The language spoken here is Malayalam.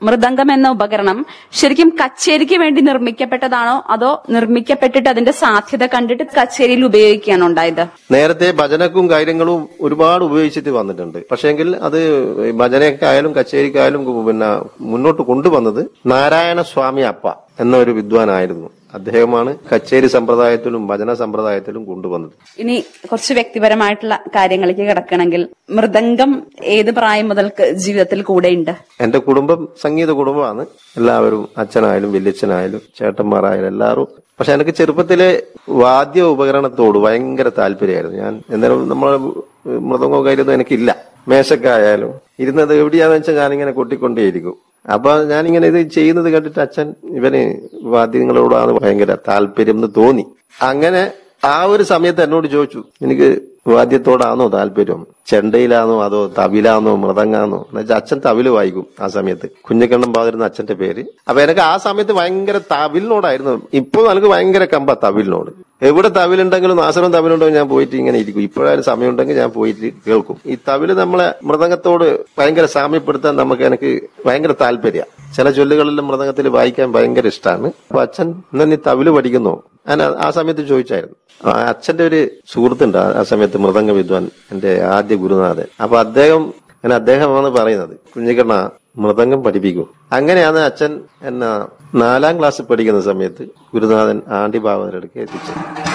മൃദംഗം എന്ന ഉപകരണം ശരിക്കും കച്ചേരിക്ക് വേണ്ടി നിർമ്മിക്കപ്പെട്ടതാണോ അതോ നിർമ്മിക്കപ്പെട്ടിട്ട് അതിന്റെ സാധ്യത കണ്ടിട്ട് കച്ചേരിയിൽ ഉപയോഗിക്കുകയാണോ ഉണ്ടായത് നേരത്തെ ഭജനക്കും കാര്യങ്ങളും ഒരുപാട് ഉപയോഗിച്ചിട്ട് വന്നിട്ടുണ്ട് പക്ഷേങ്കിൽ അത് ഭജനക്കായാലും കച്ചേരിക്കായാലും പിന്നെ മുന്നോട്ട് കൊണ്ടുവന്നത് നാരായണ സ്വാമി അപ്പ എന്ന ഒരു വിദ്വാനായിരുന്നു അദ്ദേഹമാണ് കച്ചേരി സമ്പ്രദായത്തിലും ഭജന സമ്പ്രദായത്തിലും കൊണ്ടുവന്നത് ഇനി കുറച്ച് വ്യക്തിപരമായിട്ടുള്ള കാര്യങ്ങളിലേക്ക് കിടക്കണമെങ്കിൽ മൃദംഗം ഏത് പ്രായം മുതൽക്ക് ജീവിതത്തിൽ കൂടെയുണ്ട് എന്റെ കുടുംബം സംഗീത കുടുംബമാണ് എല്ലാവരും അച്ഛനായാലും വല്യച്ഛനായാലും ചേട്ടന്മാരായാലും എല്ലാവരും പക്ഷെ എനിക്ക് ചെറുപ്പത്തിലെ വാദ്യ ഉപകരണത്തോട് ഭയങ്കര താല്പര്യമായിരുന്നു ഞാൻ എന്നാലും നമ്മളെ മൃദംഗോ കാര്യമൊന്നും എനിക്കില്ല മേശക്കായാലും ഇരുന്നത് എവിടെയാന്ന് വെച്ചാൽ ഞാനിങ്ങനെ കൊട്ടിക്കൊണ്ടേയിരിക്കും അപ്പൊ ഞാനിങ്ങനെ ഇത് ചെയ്യുന്നത് കണ്ടിട്ട് അച്ഛൻ ഇവന് വാദ്യങ്ങളോടാണ് ഭയങ്കര താല്പര്യം എന്ന് തോന്നി അങ്ങനെ ആ ഒരു സമയത്ത് എന്നോട് ചോദിച്ചു എനിക്ക് വാദ്യത്തോടാണോ താല്പര്യം ചെണ്ടയിലാണോ അതോ തവിലാണോ മൃദങ്ങാന്നോ എന്നുവെച്ചാൽ അച്ഛൻ തവില് വായിക്കും ആ സമയത്ത് കുഞ്ഞിക്കണ്ണം പാതിരുന്ന അച്ഛന്റെ പേര് അപ്പൊ എനിക്ക് ആ സമയത്ത് ഭയങ്കര തവിലിനോടായിരുന്നു ഇപ്പൊ എനിക്ക് ഭയങ്കര കമ്പ തവിലിനോട് എവിടെ തവിലുണ്ടെങ്കിലും നാസരം തവിലുണ്ടോ ഞാൻ പോയിട്ട് ഇങ്ങനെ ഇരിക്കും ഇപ്പോഴായാലും സമയമുണ്ടെങ്കിൽ ഞാൻ പോയിട്ട് കേൾക്കും ഈ തവില് നമ്മളെ മൃദംഗത്തോട് ഭയങ്കര സാമ്യപ്പെടുത്താൻ നമുക്ക് എനിക്ക് ഭയങ്കര താല്പര്യ ചില ചൊല്ലുകളെല്ലാം മൃദംഗത്തിൽ വായിക്കാൻ ഭയങ്കര ഇഷ്ടമാണ് അപ്പൊ അച്ഛൻ എന്നാ നീ തവില് പഠിക്കുന്നോ ഞാൻ ആ- ആ സമയത്ത് ചോദിച്ചായിരുന്നു ആ അച്ഛന്റെ ഒരു സുഹൃത്തുണ്ട് ആ- ആ സമയത്ത് മൃദംഗ വിദ്വാൻ എന്റെ ആദ്യ ഗുരുനാഥൻ അപ്പൊ അദ്ദേഹം ഞാൻ അദ്ദേഹമാണ് പറയുന്നത് കുഞ്ഞിക്കണ്ണ മൃദംഗം പഠിപ്പിക്കും അങ്ങനെയാണ് അച്ഛൻ എന്നെ നാലാം ക്ലാസ്സിൽ പഠിക്കുന്ന സമയത്ത് ഗുരുനാഥൻ ആണ്ടി ഭാവനടുക്ക് എത്തിച്ചത്